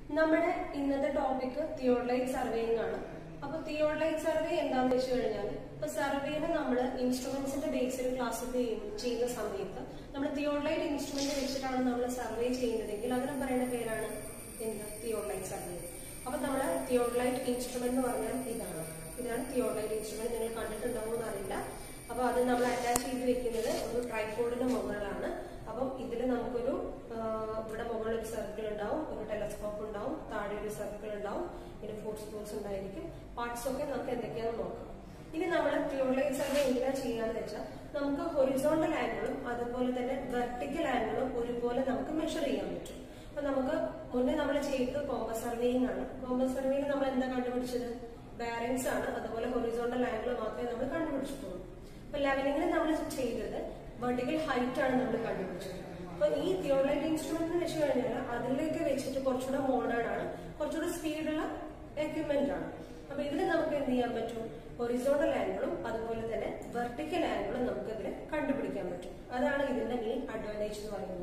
നമ്മുടെ ഇന്നത്തെ topic theodolite surveying ആണ് അപ്പൊ തിയോഡലൈറ്റ് സർവേ എന്താണെന്ന് വെച്ച് കഴിഞ്ഞാൽ ഇപ്പൊ സർവേന് നമ്മൾ ഇൻസ്ട്രുമെന്റ്സിന്റെ ബേസിൽ ക്ലാസിഫൈ ചെയ്യുന്ന സമയത്ത് നമ്മൾ തിയോഡലൈറ്റ് ഇൻസ്ട്രുമെന്റ് വെച്ചിട്ടാണ് നമ്മൾ സർവേ ചെയ്യുന്നതെങ്കിൽ അതിന് പറയുന്ന പേരാണ് എന്ത് തിയോഡലൈറ്റ് സർവേ അപ്പൊ നമ്മൾ തിയോഡലൈറ്റ് ഇൻസ്ട്രുമെന്റ് എന്ന് പറഞ്ഞാൽ ഇതാണ് ഇതാണ് തിയോഡലൈറ്റ് ഇൻസ്ട്രുമെന്റ് നിങ്ങൾ കണ്ടിട്ടുണ്ടാവും എന്നറിയില്ല അപ്പൊ അത് നമ്മൾ അറ്റാച്ച് ചെയ്ത് വെക്കുന്നത് ഒരു ട്രൈപോഡിന് മുകളിലാണ് അപ്പം ഇതിൽ നമുക്കൊരു ആ, ഇവിടെ മുകളിൽ ഒരു സർക്കിൾ ഉണ്ടാവും ഒരു ടെലസ്കോപ്പ് ഉണ്ടാവും താഴെ ഒരു സർക്കിൾ ഉണ്ടാവും പിന്നെ ഫോർസ് ഫോഴ്സ് ഉണ്ടായിരിക്കും പാർട്സ് ഒക്കെ നമുക്ക് എന്തൊക്കെയാണെന്ന് നോക്കാം ഇനി നമ്മൾ തിയോളൈറ്റ് സർവേ എങ്ങനെയാ ചെയ്യാന്ന് വെച്ചാൽ നമുക്ക് ഹൊറിസോണ്ടൽ ആംഗിളും അതുപോലെ തന്നെ വെർട്ടിക്കൽ ആംഗിളും ഒരുപോലെ നമുക്ക് മെഷർ ചെയ്യാൻ പറ്റും അപ്പൊ നമുക്ക് മുന്നേ നമ്മൾ ചെയ്തത് കോമ്പസ് സർവേയിങ് ആണ് കോമ്പസ് സർവേയിൽ നമ്മൾ എന്താ കണ്ടുപിടിച്ചത് ബാരൻസ് ആണ് അതുപോലെ ഹൊറിസോണ്ടൽ ആംഗിൾ മാത്രമേ നമ്മൾ കണ്ടുപിടിച്ചിട്ടുള്ളൂ അപ്പൊ ലെവലിംഗിൽ നമ്മൾ ചെയ്തത് വെർട്ടിക്കൽ ഹൈറ്റ് ആണ് നമ്മൾ കണ്ടുപിടിച്ചത് അപ്പൊ ഈ തിയോളൈറ്റ് ഇൻസ്ട്രുമെന്റ് വെച്ച് കഴിഞ്ഞാൽ അതിലേക്ക് വെച്ചിട്ട് കുറച്ചുകൂടെ മോഡേൺ ആണ് കുറച്ചുകൂടെ സ്പീഡുള്ള എക്യുപ്മെന്റ് ആണ് അപ്പൊ ഇതിൽ നമുക്ക് എന്ത് ചെയ്യാൻ പറ്റും ഹൊറിസോണ്ടൽ ആംഗിളും അതുപോലെ തന്നെ വെർട്ടിക്കൽ ആംഗിളും നമുക്ക് ഇതിൽ കണ്ടുപിടിക്കാൻ പറ്റും അതാണ് ഇതിന്റെ മെയിൻ അഡ്വാൻറ്റേജ് എന്ന് പറയുന്നത്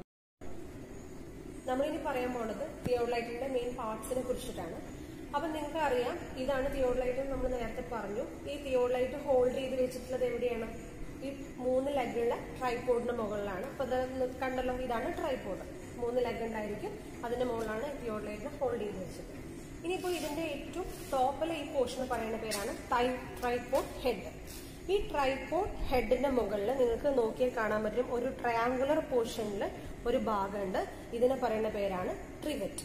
നമ്മളിനി പറയാൻ പോണത് തിയോഡലൈറ്റിന്റെ മെയിൻ പാർട്സിനെ കുറിച്ചിട്ടാണ് അപ്പൊ നിങ്ങൾക്ക് അറിയാം ഇതാണ് തിയോഡലൈറ്റ് എന്ന് നമ്മൾ നേരത്തെ പറഞ്ഞു ഈ തിയോഡലൈറ്റ് ഹോൾഡ് ചെയ്ത് വെച്ചിട്ടുള്ളത് എവിടെയാണ് ഈ മൂന്ന് ലെഗുള്ള ട്രൈപോഡിന് മുകളിലാണ് അപ്പൊ ഇത് കണ്ടല്ലോ ഇതാണ് ട്രൈപോഡ് മൂന്ന് ലെഗ് ഉണ്ടായിരിക്കും അതിന്റെ മുകളിലാണ് തിയോഡലൈറ്റ് ഹോൾഡ് ചെയ്ത് വെച്ചത് ഇനിയിപ്പോ ഇതിന്റെ ഏറ്റവും ടോപ്പിലെ ഈ പോർഷൻ പറയുന്ന പേരാണ് ട്രൈപോഡ് ഹെഡ് ഈ ട്രൈപോഡ് ഹെഡിന്റെ മുകളിൽ നിങ്ങൾക്ക് നോക്കിയാൽ കാണാൻ പറ്റും ഒരു ട്രയാങ്കുലർ പോർഷനിൽ ഒരു ഭാഗമുണ്ട് ഇതിനെ പറയുന്ന പേരാണ് ട്രിവറ്റ്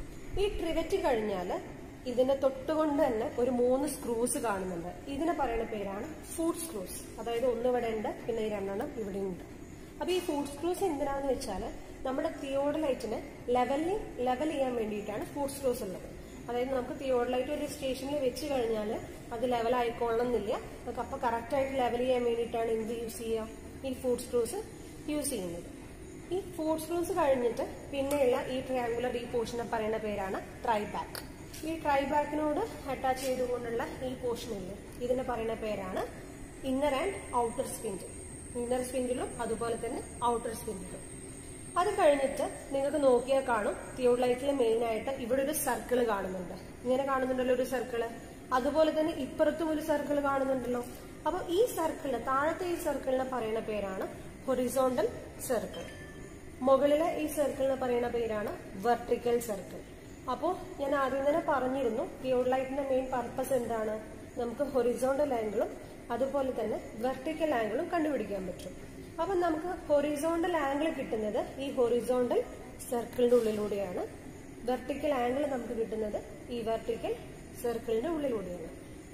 ഈ ട്രിവറ്റ് കഴിഞ്ഞാൽ ഇതിന്റെ തൊട്ടുകൊണ്ട് തന്നെ ഒരു മൂന്ന് സ്ക്രൂസ് കാണുന്നുണ്ട് ഇതിനെ പറയുന്ന പേരാണ് ഫുഡ് സ്ക്രൂസ് അതായത് ഒന്ന് ഇവിടെ ഉണ്ട് പിന്നെ ഈ രണ്ടെണ്ണം ഇവിടെ ഉണ്ട് അപ്പൊ ഈ ഫുഡ് സ്ക്രൂസ് എന്തിനാന്ന് വെച്ചാൽ നമ്മുടെ തിയോഡലൈറ്റിനെ ലെവലിൽ ലെവൽ ചെയ്യാൻ വേണ്ടിയിട്ടാണ് ഫുഡ് സ്ക്രൂസ് ഉള്ളത് അതായത് നമുക്ക് തിയോഡലൈറ്റ് ഒരു സ്റ്റേഷനിൽ വെച്ച് കഴിഞ്ഞാൽ അത് ലെവൽ ആയിക്കോളണം എന്നില്ല നമുക്ക് അപ്പൊ കറക്റ്റ് ആയിട്ട് ലെവൽ ചെയ്യാൻ വേണ്ടിയിട്ടാണ് എന്ത് യൂസ് ചെയ്യുക ഈ ഫുഡ് സ്ക്രൂസ് യൂസ് ചെയ്യുന്നത് ഈ ഫുഡ് സ്ക്രൂസ് കഴിഞ്ഞിട്ട് പിന്നെയുള്ള ഈ ട്രയാങ്കുലർ ഈ പോർഷനെ പറയുന്ന പേരാണ് ട്രൈ ബാക്ക് ഈ ട്രൈ ബാക്കിനോട് അറ്റാച്ച് ചെയ്തുകൊണ്ടുള്ള ഈ പോർഷൻ ഇല്ലേ ഇതിനെ പറയുന്ന പേരാണ് inner and outer spindle inner സ്പിൻഡിലും അതുപോലെ തന്നെ ഔട്ടർ സ്പിൻഡിലും അത് കഴിഞ്ഞിട്ട് നിങ്ങൾക്ക് നോക്കിയാൽ കാണും തിയോഡലൈറ്റിൽ മെയിൻ ആയിട്ട് ഇവിടെ ഒരു സർക്കിൾ കാണുന്നുണ്ട് ഇങ്ങനെ കാണുന്നുണ്ടല്ലോ ഒരു സർക്കിള് അതുപോലെ തന്നെ ഇപ്പുറത്തും ഒരു സർക്കിൾ കാണുന്നുണ്ടല്ലോ അപ്പൊ ഈ സർക്കിളിന് താഴത്തെ ഈ സർക്കിളിനെ പറയുന്ന പേരാണ് ഹൊറിസോണ്ടൽ സർക്കിൾ മുകളിലെ ഈ സർക്കിളിന് പറയുന്ന പേരാണ് വെർട്ടിക്കൽ സർക്കിൾ അപ്പോൾ ഞാൻ ആദ്യം തന്നെ പറഞ്ഞിരുന്നു തിയോഡലൈറ്റിന്റെ മെയിൻ പർപ്പസ് എന്താണ് നമുക്ക് ഹൊറിസോണ്ടൽ ആംഗിളും അതുപോലെ തന്നെ വെർട്ടിക്കൽ ആംഗിളും കണ്ടുപിടിക്കാൻ പറ്റും അപ്പൊ നമുക്ക് ഹൊറിസോണ്ടൽ ആംഗിൾ കിട്ടുന്നത് ഈ ഹൊറിസോണ്ടൽ സർക്കിളിന്റെ ഉള്ളിലൂടെയാണ് വെർട്ടിക്കൽ ആംഗിൾ നമുക്ക് കിട്ടുന്നത് ഈ വെർട്ടിക്കൽ സർക്കിളിന്റെ ഉള്ളിലൂടെയാണ്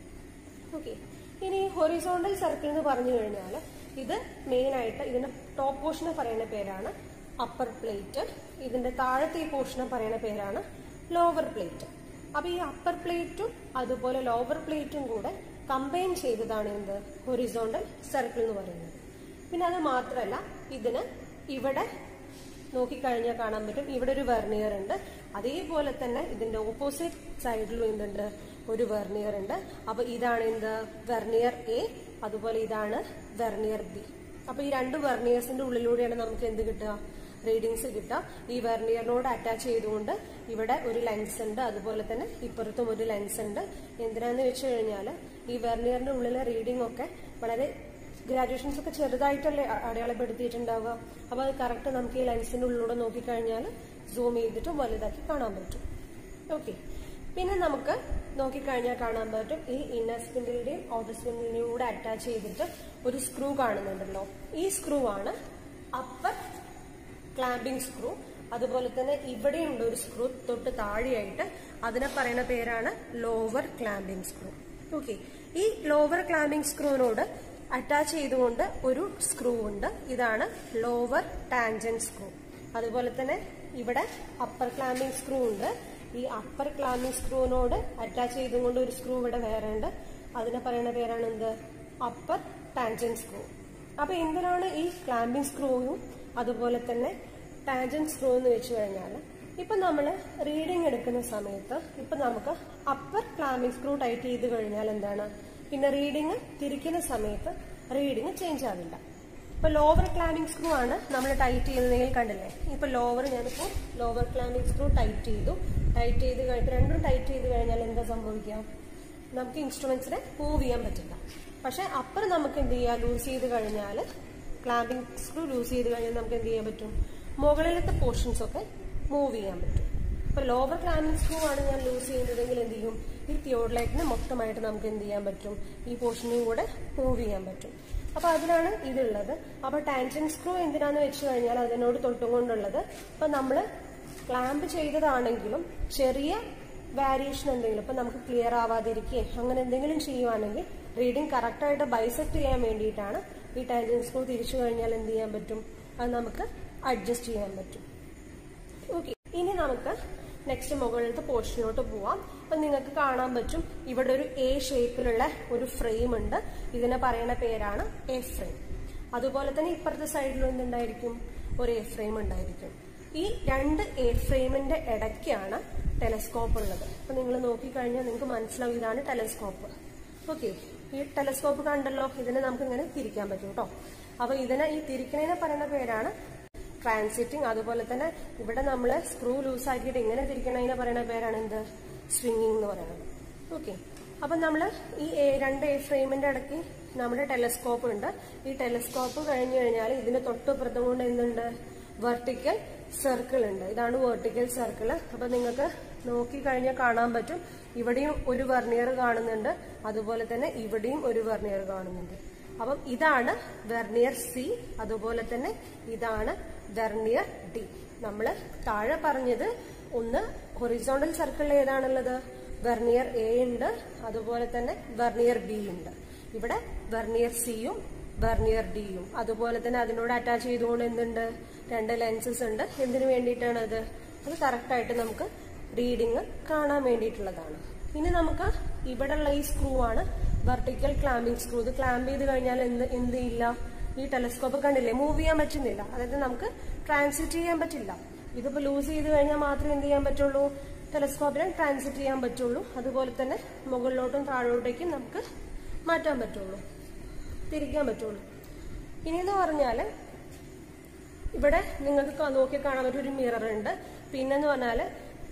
ഓക്കെ ഇനി ഹൊറിസോണ്ടൽ സർക്കിൾ എന്ന് പറഞ്ഞു കഴിഞ്ഞാൽ ഇത് മെയിൻ ആയിട്ട് ഇതിന്റെ ടോപ്പ് പോർഷനെ പറയുന്ന പേരാണ് അപ്പർ പ്ലേറ്റ് ഇതിന്റെ താഴത്തെ ഈ പോർഷനെ പറയുന്ന പേരാണ് ലോവർ പ്ലേറ്റ് അപ്പൊ ഈ അപ്പർ പ്ലേറ്റും അതുപോലെ ലോവർ പ്ലേറ്റും കൂടെ കമ്പൈൻ ചെയ്തതാണ് എന്ത് ഹൊറിസോണ്ടൽ സർക്കിൾ എന്ന് പറയുന്നത് പിന്നെ അത് മാത്രമല്ല ഇതിന് ഇവിടെ നോക്കിക്കഴിഞ്ഞാൽ കാണാൻ പറ്റും ഇവിടെ ഒരു വെർണിയർ ഉണ്ട് അതേപോലെ തന്നെ ഇതിന്റെ ഓപ്പോസിറ്റ് സൈഡിലും എന്തുണ്ട് ഒരു വെർണിയർ ഉണ്ട് അപ്പൊ ഇതാണ് എന്ത് വെർണിയർ എ അതുപോലെ ഇതാണ് വെർണിയർ ബി അപ്പൊ ഈ രണ്ട് വെർണിയേഴ്സിന്റെ ഉള്ളിലൂടെയാണ് നമുക്ക് എന്ത് കിട്ടുക റീഡിങ്സ് കിട്ടുക ഈ വെർണിയറിനോട് അറ്റാച്ച് ചെയ്തുകൊണ്ട് ഇവിടെ ഒരു ലെൻസ് ഉണ്ട് അതുപോലെ തന്നെ ഇപ്പുറത്തും ഒരു ലെൻസ് ഉണ്ട് എന്തിനാന്ന് വെച്ച് കഴിഞ്ഞാൽ ഈ വെർണിയറിന്റെ ഉള്ളിലെ റീഡിംഗ് ഒക്കെ വളരെ ഗ്രാജുവേഷൻസ് ഒക്കെ ചെറുതായിട്ടല്ലേ അ- അടയാളപ്പെടുത്തിയിട്ടുണ്ടാവുക അപ്പൊ അത് കറക്റ്റ് നമുക്ക് ഈ ലെൻസിന്റെ ഉള്ളിലൂടെ നോക്കിക്കഴിഞ്ഞാൽ സൂം ചെയ്തിട്ട് വലുതാക്കി കാണാൻ പറ്റും ഓക്കെ പിന്നെ നമുക്ക് നോക്കിക്കഴിഞ്ഞാൽ കാണാൻ പറ്റും ഈ ഇന്നർ സ്പിൻഡിന്റെയും ഔട്ടർ സ്പിൻഡിന്റെയും കൂടെ അറ്റാച്ച് ചെയ്തിട്ട് ഒരു സ്ക്രൂ കാണുന്നുണ്ടല്ലോ ഈ സ്ക്രൂ ആണ് അപ്പർ ക്ലാമ്പിംഗ് സ്ക്രൂ അതുപോലെ തന്നെ ഇവിടെയുണ്ട് ഒരു സ്ക്രൂ തൊട്ട് താഴെയായിട്ട് അതിനെ പറയുന്ന പേരാണ് ലോവർ ക്ലാമ്പിംഗ് സ്ക്രൂ ഓക്കെ ഈ ലോവർ ക്ലാമ്പിംഗ് സ്ക്രൂവിനോട് അറ്റാച്ച് ചെയ്തുകൊണ്ട് ഒരു സ്ക്രൂ ഉണ്ട് ഇതാണ് ലോവർ ടാൻജന്റ് സ്ക്രൂ അതുപോലെ തന്നെ ഇവിടെ അപ്പർ ക്ലാമ്പിംഗ് സ്ക്രൂ ഉണ്ട് ഈ അപ്പർ ക്ലാമ്പിംഗ് സ്ക്രൂവിനോട് അറ്റാച്ച് ചെയ്തുകൊണ്ട് ഒരു സ്ക്രൂ ഇവിടെ വേറെ ഉണ്ട് അതിനെ പറയുന്ന പേരാണ് എന്ത് അപ്പർ ടാൻജന്റ് സ്ക്രൂ അപ്പൊ എന്തിനാണ് ഈ ക്ലാമ്പിംഗ് സ്ക്രൂവും അതുപോലെ തന്നെ ടാൻജന്റ് സ്ക്രൂ എന്ന് വെച്ച് കഴിഞ്ഞാൽ ഇപ്പൊ നമ്മൾ റീഡിംഗ് എടുക്കുന്ന സമയത്ത് ഇപ്പൊ നമുക്ക് അപ്പർ ക്ലാമ്പിംഗ് സ്ക്രൂ ടൈറ്റ് ചെയ്ത് കഴിഞ്ഞാൽ എന്താണ് പിന്നെ റീഡിംഗ് തിരിക്കുന്ന സമയത്ത് റീഡിംഗ് ചേഞ്ച് ആവില്ല ഇപ്പൊ ലോവർ ക്ലാമ്പിംഗ് സ്ക്രൂ ആണ് നമ്മൾ ടൈറ്റ് ചെയ്യുന്നതെങ്കിൽ കണ്ടില്ലേ ഇപ്പൊ ലോവർ ഞാനിപ്പോ ലോവർ ക്ലാമ്പിംഗ് സ്ക്രൂ ടൈറ്റ് ചെയ്തു ടൈറ്റ് ചെയ്ത് കഴിഞ്ഞ് രണ്ടും ടൈറ്റ് ചെയ്ത് കഴിഞ്ഞാൽ എന്താ സംഭവിക്കാം നമുക്ക് ഇൻസ്ട്രുമെന്റ്സിനെ മൂവ് ചെയ്യാൻ പറ്റില്ല പക്ഷെ അപ്പുറം നമുക്ക് എന്ത് ചെയ്യാം ലൂസ് ചെയ്ത് കഴിഞ്ഞാൽ ക്ലാമ്പിംഗ് സ്ക്രൂ ലൂസ് ചെയ്ത് കഴിഞ്ഞാൽ നമുക്ക് എന്ത് ചെയ്യാൻ പറ്റും മുകളിലത്തെ പോർഷൻസ് ഒക്കെ മൂവ് ചെയ്യാൻ പറ്റും ഇപ്പൊ ലോവർ ക്ലാമ്പിംഗ് സ്ക്രൂ ആണ് ഞാൻ ലൂസ് ചെയ്യുന്നതെങ്കിൽ എന്ത് ചെയ്യും ഈ തിയോഡ്ലൈറ്റിനെ മൊത്തമായിട്ട് നമുക്ക് എന്ത് ചെയ്യാൻ പറ്റും ഈ പോർഷനെയും കൂടെ മൂവ് ചെയ്യാൻ പറ്റും അപ്പൊ അതിനാണ് ഇതുള്ളത് അപ്പൊ ടാൻജൻ സ്ക്രൂ എന്തിനാന്ന് വെച്ച് കഴിഞ്ഞാൽ അതിനോട് തൊട്ടുകൊണ്ടുള്ളത് ഇപ്പൊ നമ്മള് ക്ലാമ്പ് ചെയ്തതാണെങ്കിലും ചെറിയ വാരിയേഷൻ എന്തെങ്കിലും ഇപ്പൊ നമുക്ക് ക്ലിയർ ആവാതിരിക്കുക അങ്ങനെ എന്തെങ്കിലും ചെയ്യുവാണെങ്കിൽ റീഡിംഗ് കറക്റ്റായിട്ട് ബൈസെക്ട് ചെയ്യാൻ വേണ്ടിയിട്ടാണ് ഈ ടാൻജൻ സ്ക്രൂ തിരിച്ചു കഴിഞ്ഞാൽ എന്ത് ചെയ്യാൻ പറ്റും അത് നമുക്ക് അഡ്ജസ്റ്റ് ചെയ്യാൻ പറ്റും ഓക്കെ ഇനി നമുക്ക് നെക്സ്റ്റ് മുകളിലത്തെ പോർഷനിലോട്ട് പോവാം അപ്പൊ നിങ്ങൾക്ക് കാണാൻ പറ്റും ഇവിടെ ഒരു എ ഷേപ്പിലുള്ള ഒരു ഫ്രെയിം ഉണ്ട് ഇതിനെ പറയുന്ന പേരാണ് എ ഫ്രെയിം അതുപോലെ തന്നെ ഇപ്പുറത്തെ സൈഡിലും എന്തുണ്ടായിരിക്കും ഒരു എ ഫ്രെയിം ഉണ്ടായിരിക്കും ഈ രണ്ട് എ ഫ്രെയിമിന്റെ ഇടയ്ക്കാണ് ടെലസ്കോപ്പ് ഉള്ളത് അപ്പൊ നിങ്ങൾ നോക്കിക്കഴിഞ്ഞാൽ നിങ്ങൾക്ക് മനസ്സിലാവും ഇതാണ് ടെലസ്കോപ്പ് ഓക്കെ ഈ ടെലസ്കോപ്പ് കണ്ടല്ലോ ഇതിനെ നമുക്ക് ഇങ്ങനെ തിരിക്കാൻ പറ്റും കേട്ടോ അപ്പൊ ഇതിനെ ഈ തിരിക്കണേനെ പറയുന്ന പേരാണ് ട്രാൻസിറ്റിംഗ് അതുപോലെ തന്നെ ഇവിടെ നമ്മൾ സ്ക്രൂ ലൂസ് ആക്കിയിട്ട് ഇങ്ങനെ തിരിക്കണതിനെ പറയുന്ന പേരാണ് എന്ത് സ്വിങ്ങിങ് എന്ന് പറയുന്നത് ഓക്കെ അപ്പൊ നമ്മൾ ഈ A- രണ്ട് എ ഫ്രെയിമിന്റെ ഇടയ്ക്ക് നമ്മുടെ ടെലസ്കോപ്പ് ഉണ്ട് ഈ ടെലസ്കോപ്പ് കഴിഞ്ഞു കഴിഞ്ഞാൽ ഇതിന് തൊട്ടുപുറത്തും കൊണ്ട് എന്തുണ്ട് വെർട്ടിക്കൽ സർക്കിൾ ഉണ്ട് ഇതാണ് വെർട്ടിക്കൽ സർക്കിൾ അപ്പൊ നിങ്ങൾക്ക് നോക്കി കഴിഞ്ഞാൽ കാണാൻ പറ്റും ഇവിടെയും ഒരു വെർണിയർ കാണുന്നുണ്ട് അതുപോലെ തന്നെ ഇവിടെയും ഒരു വെർണിയർ കാണുന്നുണ്ട് അപ്പം ഇതാണ് വെർണിയർ സി അതുപോലെ തന്നെ ഇതാണ് വെർണിയർ ഡി നമ്മൾ താഴെ പറഞ്ഞത് ഒന്ന് ഹൊറിസോണ്ടൽ സർക്കിളിൽ ഏതാണുള്ളത് വെർണിയർ എ ഉണ്ട് അതുപോലെ തന്നെ വെർണിയർ ബി ഉണ്ട് ഇവിടെ വെർണിയർ സിയും വെർണിയർ ഡിയും അതുപോലെ തന്നെ അതിനോട് അറ്റാച്ച് ചെയ്തുകൊണ്ട് എന്തുണ്ട് രണ്ട് ലെൻസസ് ഉണ്ട് എന്തിനു വേണ്ടിയിട്ടാണ് അത് അത് കറക്റ്റായിട്ട് നമുക്ക് റീഡിങ് കാണാൻ വേണ്ടിയിട്ടുള്ളതാണ് ഇനി നമുക്ക് ഇവിടെയുള്ള ഈ സ്ക്രൂ ആണ് വെർട്ടിക്കൽ ക്ലാമ്പിംഗ് സ്ക്രൂ ഇത് ക്ലാമ്പ് ചെയ്ത് കഴിഞ്ഞാൽ എന്ത് എന്ത് ഇല്ല ഈ ടെലസ്കോപ്പ് കണ്ടില്ലേ മൂവ് ചെയ്യാൻ പറ്റുന്നില്ല അതായത് നമുക്ക് ട്രാൻസിറ്റ് ചെയ്യാൻ പറ്റില്ല ഇതിപ്പോ ലൂസ് ചെയ്ത് കഴിഞ്ഞാൽ മാത്രമേ എന്ത് ചെയ്യാൻ പറ്റുള്ളൂ ടെലസ്കോപ്പിനെ ട്രാൻസിറ്റ് ചെയ്യാൻ പറ്റുള്ളൂ അതുപോലെ തന്നെ മുകളിലോട്ടും താഴോട്ടേക്കും നമുക്ക് മാറ്റാൻ പറ്റുള്ളൂ തിരിക്കാൻ പറ്റുള്ളൂ ഇനിയെന്ന് പറഞ്ഞാല് ഇവിടെ നിങ്ങൾക്ക് ക- നോക്കി കാണാൻ പറ്റിയ ഒരു മിറർ ഉണ്ട് പിന്നെന്ന് പറഞ്ഞാല്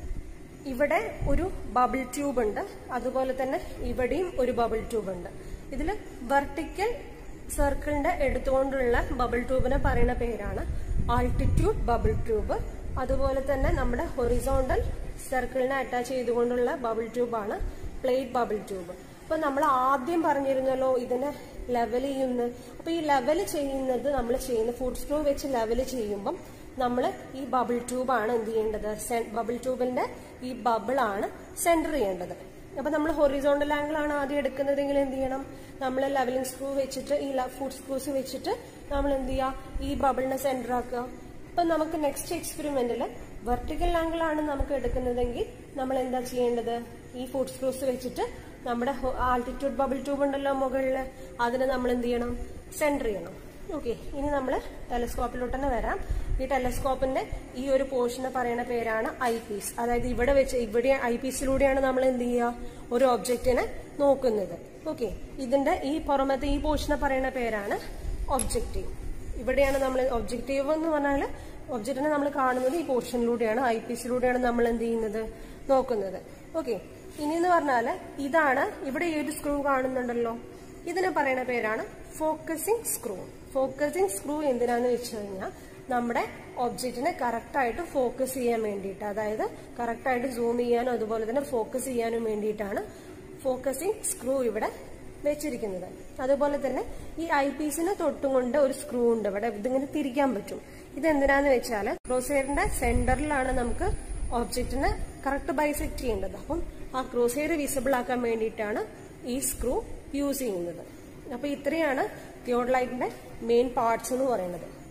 ഇവിടെ ഒരു ബബിൾ ട്യൂബ് ഉണ്ട് അതുപോലെ തന്നെ ഇവിടെയും ഒരു ബബിൾ ട്യൂബ് ഉണ്ട് ഇതിൽ വെർട്ടിക്കൽ സർക്കിളിന്റെ എടുത്തുകൊണ്ടുള്ള ബബിൾ ട്യൂബിനെ പറയുന്ന പേരാണ് ആൾട്ടിറ്റ്യൂഡ് ബബിൾ ട്യൂബ് അതുപോലെ തന്നെ നമ്മുടെ ഹൊറിസോണ്ടൽ സർക്കിളിനെ അറ്റാച്ച് ചെയ്തുകൊണ്ടുള്ള ബബിൾ ട്യൂബാണ് പ്ലേറ്റ് ബബിൾ ട്യൂബ് അപ്പൊ നമ്മൾ ആദ്യം പറഞ്ഞിരുന്നല്ലോ ഇതിനെ ലെവൽ ചെയ്യുന്നു അപ്പൊ ഈ ലെവൽ ചെയ്യുന്നത് നമ്മൾ ചെയ്യുന്ന ഫുഡ് സ്ക്രൂ വെച്ച് ലെവൽ ചെയ്യുമ്പം നമ്മൾ ഈ ബബിൾ ട്യൂബാണ് എന്ത് ചെയ്യേണ്ടത് ബബിൾ ട്യൂബിന്റെ ഈ ബബിളാണ് സെന്റർ ചെയ്യേണ്ടത് അപ്പൊ നമ്മൾ ഹൊറിസോണ്ടൽ ആംഗിൾ ആണ് ആദ്യം എടുക്കുന്നതെങ്കിൽ എന്ത് ചെയ്യണം നമ്മൾ ലെവലിംഗ് സ്ക്രൂ വെച്ചിട്ട് ഈ ഫുഡ് സ്ക്രൂസ് വെച്ചിട്ട് നമ്മൾ എന്ത് ചെയ്യുക ഈ ബബിളിനെ സെന്റർ ആക്കുക ഇപ്പൊ നമുക്ക് നെക്സ്റ്റ് എക്സ്പെരിമെന്റിൽ വെർട്ടിക്കൽ ആംഗിൾ ആണ് നമുക്ക് എടുക്കുന്നതെങ്കിൽ നമ്മൾ എന്താ ചെയ്യേണ്ടത് ഈ ഫുഡ് സ്ക്രൂസ് വെച്ചിട്ട് നമ്മുടെ ആൾട്ടിറ്റ്യൂഡ് ബബിൾ ട്യൂബ് ഉണ്ടല്ലോ മുകളിൽ അതിനെ നമ്മൾ എന്ത് ചെയ്യണം സെന്റർ ചെയ്യണം ഓക്കെ ഇനി നമ്മൾ ടെലസ്കോപ്പിലോട്ട് തന്നെ വരാം ഈ ടെലസ്കോപ്പിന്റെ ഈ ഒരു പോർഷനെ പറയുന്ന പേരാണ് ഐ പീസ് അതായത് ഇവിടെ വെച്ച് ഇവിടെ ഐ പീസിലൂടെയാണ് നമ്മൾ എന്ത് ചെയ്യുക ഒരു ഒബ്ജക്റ്റിനെ നോക്കുന്നത് ഓക്കെ ഇതിന്റെ ഈ പുറമത്തെ ഈ പോർഷനെ പറയുന്ന പേരാണ് ഒബ്ജക്റ്റീവ് ഇവിടെയാണ് നമ്മൾ ഒബ്ജക്റ്റീവ് എന്ന് പറഞ്ഞാൽ ഒബ്ജക്റ്റിനെ നമ്മൾ കാണുന്നത് ഈ പോർഷനിലൂടെയാണ് ഐ പീസിലൂടെയാണ് നമ്മൾ എന്ത് ചെയ്യുന്നത് നോക്കുന്നത് ഓക്കെ ഇനി എന്ന് പറഞ്ഞാൽ ഇതാണ് ഇവിടെ ഈ ഒരു സ്ക്രൂ കാണുന്നുണ്ടല്ലോ ഇതിനെ പറയുന്ന പേരാണ് ഫോക്കസിംഗ് സ്ക്രൂ ഫോക്കസിംഗ് സ്ക്രൂ എന്തിനാന്ന് വെച്ച് കഴിഞ്ഞാൽ നമ്മുടെ ഒബ്ജക്റ്റിനെ കറക്റ്റായിട്ട് ഫോക്കസ് ചെയ്യാൻ വേണ്ടിയിട്ട് അതായത് കറക്റ്റായിട്ട് സൂം ചെയ്യാനും അതുപോലെ തന്നെ ഫോക്കസ് ചെയ്യാനും വേണ്ടിയിട്ടാണ് ഫോക്കസിംഗ് സ്ക്രൂ ഇവിടെ വെച്ചിരിക്കുന്നത് അതുപോലെ തന്നെ ഈ ഐ പീസിന് തൊട്ടുകൊണ്ട് ഒരു സ്ക്രൂ ഉണ്ട് ഇവിടെ ഇതിങ്ങനെ തിരിക്കാൻ പറ്റും ഇത് എന്തിനാന്ന് വെച്ചാൽ ക്രോസെയറിന്റെ സെന്ററിലാണ് നമുക്ക് ഒബ്ജക്റ്റിനെ കറക്റ്റ് ബൈസെക്ട് ചെയ്യേണ്ടത് അപ്പം ആ ക്രോസെയർ വിസിബിൾ ആക്കാൻ വേണ്ടിയിട്ടാണ് ഈ സ്ക്രൂ യൂസ് ചെയ്യുന്നത് അപ്പൊ ഇത്രയാണ് തിയോഡലൈറ്റിന്റെ മെയിൻ പാർട്സ് എന്ന് പറയുന്നത്